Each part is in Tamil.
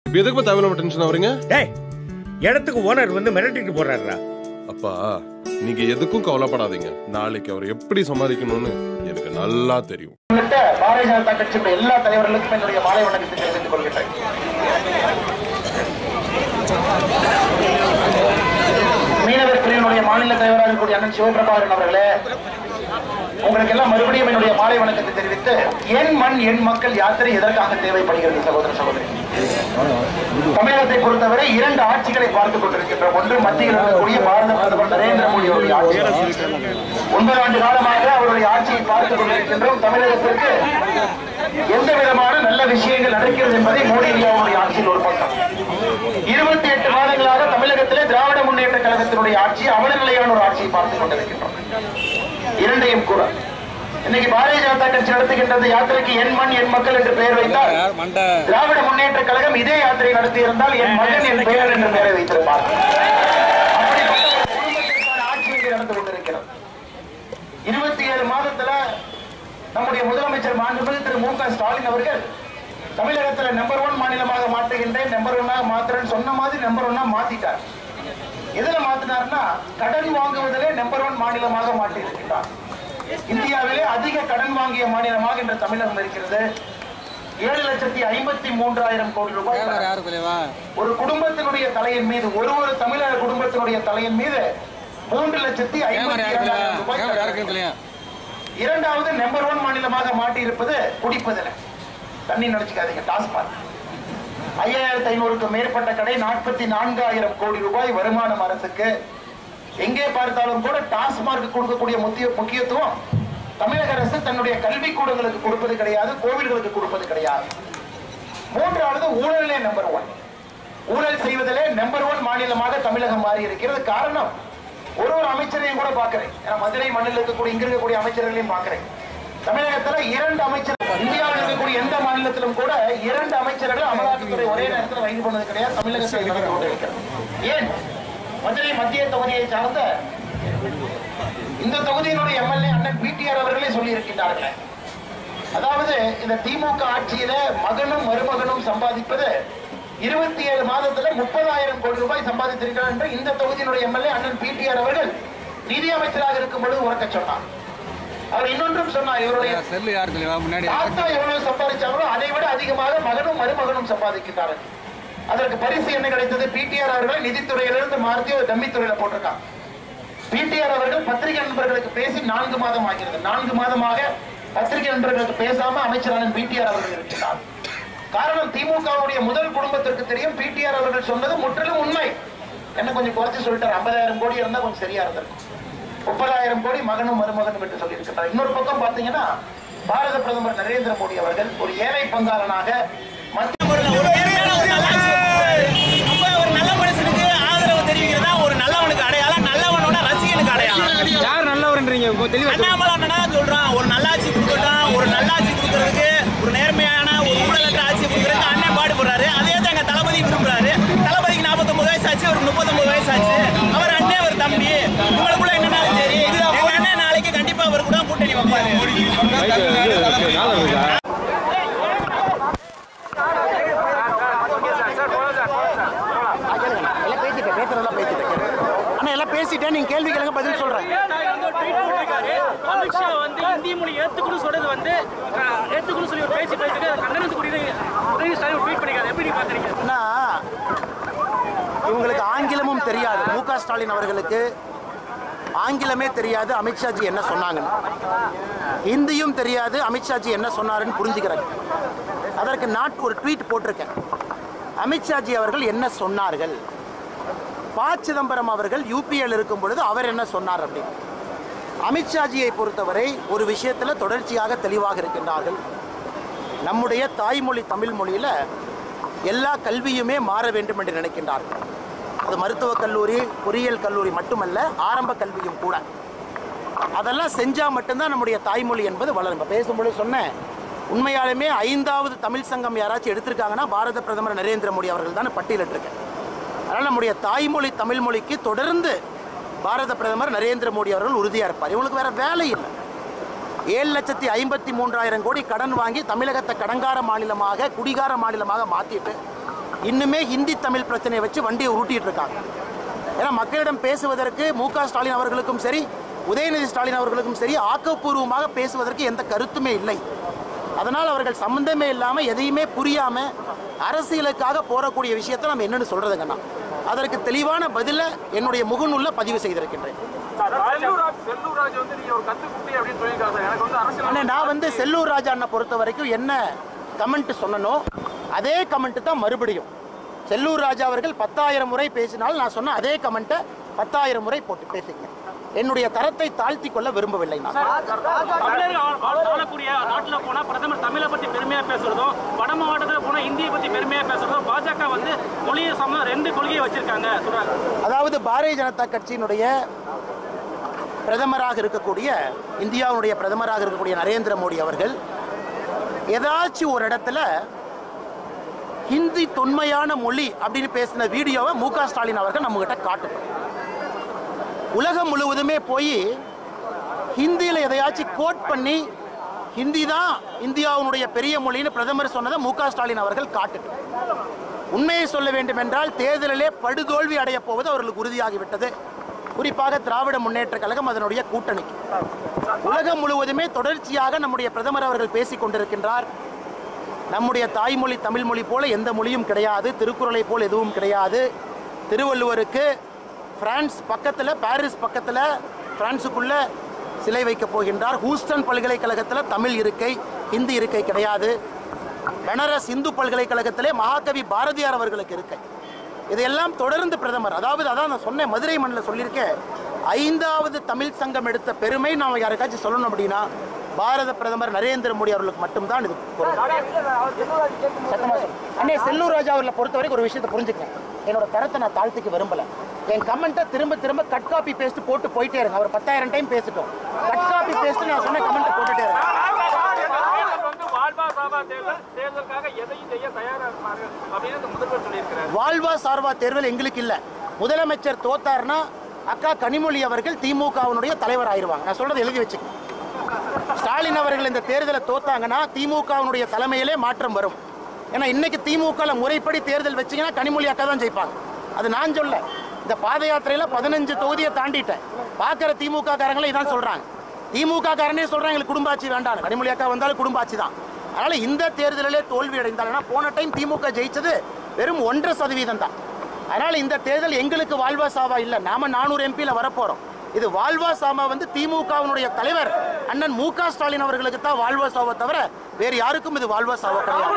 இப்ப எதுக்கு தேவையில்லாம டென்ஷன் ஆவறீங்க டேய் இடத்துக்கு ஓனர் வந்து மிரட்டிட்டு போறாருடா அப்பா நீங்க எதுக்கும் கவலைப்படாதீங்க நாளைக்கு அவர் எப்படி சமாளிக்கணும்னு எனக்கு நல்லா தெரியும் உள்ளிட்ட பாரதிய ஜனதா கட்சியுடைய எல்லா தலைவர்களுக்கும் என்னுடைய மாலை வணக்கத்தை தெரிவித்துக் கொள்கின்றேன் மீனவர் பிரிவினுடைய மாநில தலைவராக இருக்கக்கூடிய அண்ணன் சிவபிரபாகரன் அவர்களே உங்களுக்கு எல்லாம் மறுபடியும் என்னுடைய மாலை வணக்கத்தை தெரிவித்து என் மண் என் மக்கள் யாத்திரை எதற்காக தேவைப்படுகிறது சகோதர சகோதரி தமிழகத்தை பொறுத்தவரை இரண்டு ஆட்சிகளை பார்த்துக் கொண்டிருக்கின்றோம் ஒன்று மத்தியில் இருக்கக்கூடிய பாரத பிரதமர் நரேந்திர மோடி அவருடைய ஆட்சி ஒன்பது ஆண்டு காலமாக அவருடைய ஆட்சியை பார்த்துக் கொண்டிருக்கின்றோம் தமிழகத்திற்கு எந்த விதமான நல்ல விஷயங்கள் நடக்கிறது என்பதை மோடி இந்தியாவுடைய ஆட்சியில் ஒரு பக்கம் இருபத்தி எட்டு மாதங்களாக தமிழகத்திலே திராவிட முன்னேற்ற கழகத்தினுடைய ஆட்சி அவலநிலையான ஒரு ஆட்சியை பார்த்துக் கொண்டிருக்கின்றோம் இரண்டையும் கூட இன்னைக்கு பாரதிய ஜனதா கட்சி நடத்துகின்றது யாத்திரைக்கு என் மண் என் மக்கள் என்று பெயர் வைத்தால் திராவிட முன்னேற்ற கழகம் இதே யாத்திரை நடத்தி இருந்தால் என் மகன் என் பெயர் என்று பெயரை வைத்திருப்பார் அப்படிப்பட்ட ஒரு குடும்பத்திற்கான ஆட்சி இங்கே நடந்து கொண்டிருக்கிறது இருபத்தி ஏழு மாதத்துல நம்முடைய முதலமைச்சர் மாண்புமிகு திரு மு க ஸ்டாலின் அவர்கள் தமிழகத்துல நம்பர் ஒன் மாநிலமாக மாற்றுகின்றேன் நம்பர் ஒன்னாக மாத்துறேன்னு சொன்ன மாதிரி நம்பர் ஒன்னா மாத்திட்டார் எதுல மாத்தினார்னா கடன் வாங்குவதிலே நம்பர் ஒன் மாநிலமாக மாற்றி இருக்கின்றார் இந்தியாவிலே அதிக கடன் வாங்கிய மாநிலமாக இன்று தமிழகம் இருக்கிறது ஏழு லட்சத்தி ஐம்பத்தி மூன்றாயிரம் கோடி ரூபாய் கடன். ஒரு குடும்பத்தினுடைய தலையின் மீது ஒரு ஒரு தமிழக குடும்பத்தினுடைய தலையின் மீது மூன்று லட்சத்தி ஐம்பத்தி ஏழாயிரம் ரூபாய் கடன். இரண்டாவது நம்பர் ஒன் மாநிலமாக மாட்டி இருப்பது குடிப்பதில் தண்ணி நினைச்சுக்காதீங்க டாஸ்மாக் ஐயாயிரத்தி ஐநூறுக்கு மேற்பட்ட கடை நாற்பத்தி நான்காயிரம் கோடி ரூபாய் வருமானம் அரசுக்கு எங்கே பார்த்தாலும் கூட டாஸ்மார்க் கொடுக்கக்கூடிய முக்கிய முக்கியத்துவம் தமிழக அரசு தன்னுடைய கல்வி கூடங்களுக்கு கொடுப்பது கிடையாது கோவில்களுக்கு கொடுப்பது கிடையாது மூன்றாவது ஊழலே நம்பர் ஒன் ஊழல் செய்வதிலே நம்பர் ஒன் மாநிலமாக தமிழகம் மாறி இருக்கிறது காரணம் ஒரு ஒரு அமைச்சரையும் கூட பார்க்கிறேன் ஏன்னா மதுரை மண்ணில் இருக்கக்கூடிய இங்க இருக்கக்கூடிய அமைச்சர்களையும் பார்க்கிறேன் தமிழகத்துல இரண்டு அமைச்சர் இந்தியாவில் இருக்கக்கூடிய எந்த மாநிலத்திலும் கூட இரண்டு அமைச்சர்கள் அமலாக்கத்துறை ஒரே நேரத்தில் ரைடு பண்ணது கிடையாது தமிழகத்தில் நடந்து கொண்டிருக்கிறது ஏன் மதுரை மத்திய தொகுதியை சார்ந்த இந்த தொகுதியினுடைய எம்எல்ஏ அண்ணன் பிடிஆர் அவர்களே சொல்லி இருக்கின்றார்கள் அதாவது இந்த திமுக ஆட்சியில மகனும் மருமகனும் சம்பாதிப்பது இருபத்தி ஏழு மாதத்துல முப்பதாயிரம் கோடி ரூபாய் சம்பாதித்திருக்கிறார் என்று இந்த தொகுதியினுடைய எம்எல்ஏ அண்ணன் பிடிஆர் அவர்கள் நிதி அமைச்சராக இருக்கும் பொழுது உறக்க சொன்னார் அவர் இன்னொன்றும் சொன்னார் இவருடைய செல்லு யாரு தெரியுமா முன்னாடி தாத்தா எவ்வளவு சம்பாதிச்சாங்களோ அதை விட அதிகமாக மகனும் மருமகனும் சம்பாதிக்கின்றார்கள் அதற்கு பரிசு என்ன கிடைத்தது பிடிஆர் அவர்களை நிதித்துறையிலிருந்து மாற்றி ஒரு டம்மித்துறையில போட்டிருக்காங்க பிடிஆர் அவர்கள் பத்திரிகை நண்பர்களுக்கு பேசி நான்கு மாதம் ஆகிறது நான்கு மாதமாக பத்திரிகை நண்பர்களுக்கு பேசாம அமைச்சரான பிடிஆர் அவர்கள் இருக்கிறார் காரணம் திமுகவுடைய முதல் குடும்பத்திற்கு தெரியும் பிடிஆர் அவர்கள் சொன்னது முற்றிலும் உண்மை என்ன கொஞ்சம் குறைச்சு சொல்லிட்டார் ஐம்பதாயிரம் கோடி இருந்தா கொஞ்சம் சரியா இருந்திருக்கும் முப்பதாயிரம் கோடி மகனும் மருமகனும் என்று சொல்லியிருக்கிறார் இன்னொரு பக்கம் பாத்தீங்கன்னா பாரத பிரதமர் நரேந்திர மோடி அவர்கள் ஒரு ஏழை பங்காளனாக மத்திய அப்ப ஒரு நல்ல மனுஷனுக்கு ஆதரவு தெரிவிக்கிறதா ஒரு நல்லவனுக்கு அடையாளம் நல்லவனோட ரசிகனுக்கு அடையாளம் யார் நல்லவர்ன்றீங்க இப்போ தெளிவா அண்ணாமலை அண்ணனா சொல்றான் ஒரு நல்லாட்சி கொடுக்கட்டும் ஒரு நல்லாட்சி கொடுக்கறதுக்கு ஒரு நேர்மையான ஒரு ஊழலற்ற ஆட்சி கொடுக்கறதுக்கு அண்ணன் பாடுபடுறாரு அதே தான் எங்க தளபதி விரும்புறாரு தளபதிக்கு நாற்பத்தொன்பது வயசு ஆச்சு ஒரு முப்பத்தொன்பது வயசு ஆச்சு அவர் அண்ணன் ஒரு தம்பி உங்களுக்குள்ள என்னன்னாலும் சரி எங்க அண்ணன் நாளைக்கு கண்டிப்பா அவர் கூட கூட்டணி வைப்பாரு எல்லாம் பேசிட்டேன் பேசுறதெல்லாம் பேசிட்டேன் அண்ணா எல்லாம் பேசிட்டேன் நீங்க கேள்வி கேளுங்க பதில் சொல்றேன் அமித்ஷா வந்து இந்தி மொழி ஏத்துக்கணும் சொல்றது வந்து அஹ், ஏத்துக்கணும் சொல்லி ஒரு பேசி பேசிட்டு அதை கண்டனத்துக்குரிய உதவி ஸ்டாலின் ட்வீட் பண்ணிக்காரு எப்படி நீங்க பாக்குறீங்க அண்ணா இவங்களுக்கு ஆங்கிலமும் தெரியாது மு க ஸ்டாலின் அவர்களுக்கு ஆங்கிலமே தெரியாது அமித்ஷாஜி என்ன சொன்னாங்கன்னு ஹிந்தியும் தெரியாது அமித்ஷாஜி என்ன சொன்னாருன்னு புரிஞ்சுக்கிறாங்க அதற்கு நாட் ஒரு ட்வீட் போட்டிருக்கேன் அமித்ஷாஜி அவர்கள் என்ன சொன்னார்கள் ப சிதம்பரம் அவர்கள் யூபிஎல் இருக்கும் பொழுது அவர் என்ன சொன்னார் அப்படின்னு அமித்ஷாஜியை பொறுத்தவரை ஒரு விஷயத்தில் தொடர்ச்சியாக தெளிவாக இருக்கின்றார்கள் நம்முடைய தாய்மொழி தமிழ் மொழியில் எல்லா கல்வியுமே மாற வேண்டும் என்று நினைக்கின்றார்கள் அது மருத்துவக் கல்லூரி பொறியியல் கல்லூரி மட்டுமல்ல ஆரம்ப கல்வியும் கூட அதெல்லாம் செஞ்சால் மட்டும்தான் நம்முடைய தாய்மொழி என்பது வளரும் இப்போ பேசும்பொழுது சொன்னேன் உண்மையாலுமே ஐந்தாவது தமிழ் சங்கம் யாராச்சும் எடுத்திருக்காங்கன்னா பாரத பிரதமர் நரேந்திர மோடி அவர்கள் தான் பட்டியலிட்டிருக்கேன் அதனால் நம்முடைய தாய்மொழி தமிழ் மொழிக்கு தொடர்ந்து பாரத பிரதமர் நரேந்திர மோடி அவர்கள் உறுதியாக இருப்பார் இவங்களுக்கு வேற வேலை இல்லை ஏழு லட்சத்தி ஐம்பத்தி மூன்றாயிரம் கோடி கடன் வாங்கி தமிழகத்தை கடங்கார மாநிலமாக குடிகார மாநிலமாக மாற்றிட்டு இன்னுமே ஹிந்தி தமிழ் பிரச்சனையை வச்சு வண்டியை உருட்டிட்டு இருக்காங்க ஏன்னா மக்களிடம் பேசுவதற்கு மு க ஸ்டாலின் அவர்களுக்கும் சரி உதயநிதி ஸ்டாலின் அவர்களுக்கும் சரி ஆக்கப்பூர்வமாக பேசுவதற்கு எந்த கருத்துமே இல்லை அதனால் அவர்கள் சம்பந்தமே இல்லாமல் எதையுமே புரியாமல் அரசியலுக்காக போறக்கூடிய விஷயத்தை நம்ம என்னன்னு சொல்றதுங்கண்ணா அதற்கு தெளிவான பதிலை என்னுடைய முகநூல்ல பதிவு செய்திருக்கின்றேன் அண்ணே, நான் வந்து செல்லூர் ராஜா அண்ணா பொறுத்த வரைக்கும் என்ன கமெண்ட் சொன்னனோ அதே கமெண்ட் தான் மறுபடியும் செல்லூர் ராஜா அவர்கள் பத்தாயிரம் முறை பேசினால் நான் சொன்ன அதே கமெண்ட்டை பத்தாயிரம் முறை போட்டு பேசுங்க என்னுடைய தரத்தை தாழ்த்தி கொள்ள விரும்பவில்லை நான் தமிழர்கள் ஆள- ஆள- ஆளக்கூடிய நாட்டுல போனா பிரதமர் தமிழை பத்தி பெருமையா பேசுறதும் வட மாவட்டத்துல போனா இந்தியை பத்தி பெருமையா பேசுறதும் பாஜக வந்து மொழியை சம ரெண்டு கொள்கையை வச்சிருக்காங்க சொல்றாங்க அதாவது பாரதிய ஜனதா கட்சியினுடைய பிரதமராக இருக்கக்கூடிய இந்தியாவுடைய பிரதமராக இருக்கக்கூடிய நரேந்திர மோடி அவர்கள் ஏதாச்சும் ஒரு இடத்துல ஹிந்தி தொன்மையான மொழி அப்படின்னு பேசின வீடியோவை மு க ஸ்டாலின் அவர்கள் நம்மகிட்ட காட்டணும் உலகம் முழுவதுமே போய் ஹிந்தியில் எதையாச்சும் கோட் பண்ணி ஹிந்தி தான் இந்தியாவினுடைய பெரிய மொழின்னு பிரதமர் சொன்னதை மு க ஸ்டாலின் அவர்கள் காட்டட்டும் உண்மையை சொல்ல வேண்டும் என்றால் தேர்தலிலே படுதோல்வி அடையப் போவது அவர்களுக்கு உறுதியாகிவிட்டது குறிப்பாக திராவிட முன்னேற்ற கழகம் அதனுடைய கூட்டணிக்கு உலகம் முழுவதுமே தொடர்ச்சியாக நம்முடைய பிரதமர் அவர்கள் பேசிக் கொண்டிருக்கின்றார் நம்முடைய தாய்மொழி தமிழ் மொழி போல எந்த மொழியும் கிடையாது திருக்குறளை போல் எதுவும் கிடையாது திருவள்ளுவருக்கு பிரான்ஸ் பக்கத்தில் பாரிஸ் பக்கத்தில் பிரான்ஸுக்குள்ள சிலை வைக்கப் போகின்றார் ஹூஸ்டன் பல்கலைக்கழகத்தில் தமிழ் இருக்கை ஹிந்தி இருக்கை கிடையாது பனாரஸ் இந்து பல்கலைக்கழகத்திலே மகாகவி பாரதியார் அவர்களுக்கு இருக்கை இதையெல்லாம் தொடர்ந்து பிரதமர் அதாவது அதான் நான் சொன்னேன் மதுரை மண்ணில் சொல்லியிருக்கேன் ஐந்தாவது தமிழ் சங்கம் எடுத்த பெருமை நாம் யாருக்காச்சும் சொல்லணும் அப்படின்னா பாரத பிரதமர் நரேந்திர மோடி அவர்களுக்கு மட்டும்தான் இது பொருந்தும். சத்தமா சொல்லு. அண்ணே செல்லூர் ராஜா அவர்களை பொறுத்த வரைக்கும் ஒரு விஷயத்தை புரிஞ்சுக்கேன் என்னோட தரத்தை நான் தாழ்த்திக்க விரும்பல என் கமெண்ட்டை திரும்ப திரும்ப கட் காப்பி பேஸ்ட் போட்டு போயிட்டே இருங்க அவர் பத்தாயிரம் டைம் பேசிட்டோம் கட் காப்பி பேஸ்ட் நான் சொன்ன கமெண்ட்டை போட்டுட்டே இருக்கேன் வந்து வாழ்வா சாவா தேர்தல் தேர்தலுக்காக எதையும் செய்ய தயாரா இருப்பாரு அப்படின்னு முதல்வர் சொல்லியிருக்கிறார் வாழ்வா சார்வா தேர்தல் எங்களுக்கு இல்ல முதலமைச்சர் தோத்தார்னா அக்கா கனிமொழி அவர்கள் திமுகவினுடைய தலைவர் ஆயிருவாங்க நான் சொல்றது எழுதி வச்சுக்க ஸ்டாலின் அவர்கள் இந்த தேர்தலை தோத்தாங்கன்னா திமுகவினுடைய தலைமையிலே மாற்றம் வரும் ஏன்னா இன்னைக்கு திமுக ல முறைப்படி தேர்தல் வச்சீங்கன்னா கனிமொழி அக்கா தான் ஜெயிப்பாங்க அது நான் சொல்ல இந்த பாத யாத்திரையில பதினஞ்சு தொகுதியை தாண்டிட்டேன் பார்க்குற திமுக காரங்களே இதான் சொல்றாங்க திமுக காரனே சொல்றாங்க எங்களுக்கு குடும்ப ஆட்சி வேண்டாம் கனிமொழி அக்கா வந்தாலும் குடும்ப ஆட்சி தான் அதனால இந்த தேர்தலிலே தோல்வி அடைந்தால் போன டைம் திமுக ஜெயிச்சது வெறும் ஒன்றரை சதவீதம் தான் அதனால இந்த தேர்தல் எங்களுக்கு வாழ்வா சாவா இல்ல நாம நானூறு எம்பியில வரப்போறோம் இது வாழ்வா சாமா வந்து திமுகவினுடைய தலைவர் அண்ணன் மு க ஸ்டாலின் அவர்களுக்கு தான் வாழ்வா சாவா தவிர வேறு யாருக்கும் இது வாழ்வா சாவா கிடையாது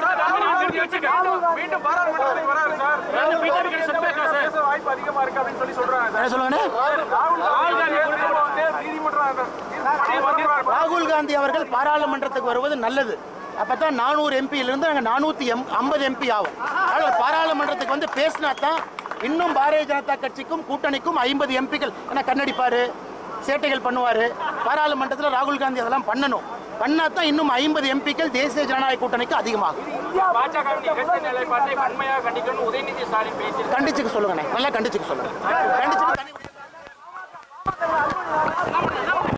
மீண்டும் பாராளுமன்றத்துக்கு வராரு சார் பேச வாய்ப்பு அதிகமா இருக்கு அப்படின்னு சொல்லி சொல்றாங்க என்ன சொல்லுவானே ராகுல் காந்தி வந்து நீதிமன்றம் ராகுல் காந்தி அவர்கள் பாராளுமன்றத்துக்கு வருவது நல்லது அப்பதான் நானூறு எம்பியிலிருந்து நாங்கள் நானூற்றி எம் ஐம்பது எம்பி ஆகும் அதனால் பாராளுமன்றத்துக்கு வந்து பேசினா தான் இன்னும் பாரதிய ஜனதா கட்சிக்கும் கூட்டணிக்கும் ஐம்பது எம்பிக்கள் ஏன்னா கண்ணடிப்பாரு சேட்டைகள் பண்ணுவார் பாராளுமன்றத்தில் ராகுல் காந்தி அதெல்லாம் பண்ணணும் பண்ணா தான் இன்னும் ஐம்பது எம்பிக்கள் தேசிய ஜனநாயக கூட்டணிக்கு அதிகமாகும் பாஜக கட்சி நிலைப்பாட்டை வன்மையாக கண்டிக்கணும் உதயநிதி ஸ்டாலின் பேசி கண்டிச்சுக்க சொல்லுங்கண்ணே நல்லா கண்டிச்சுக்க சொல்லுங்க கண்டிச்சுக்க தனி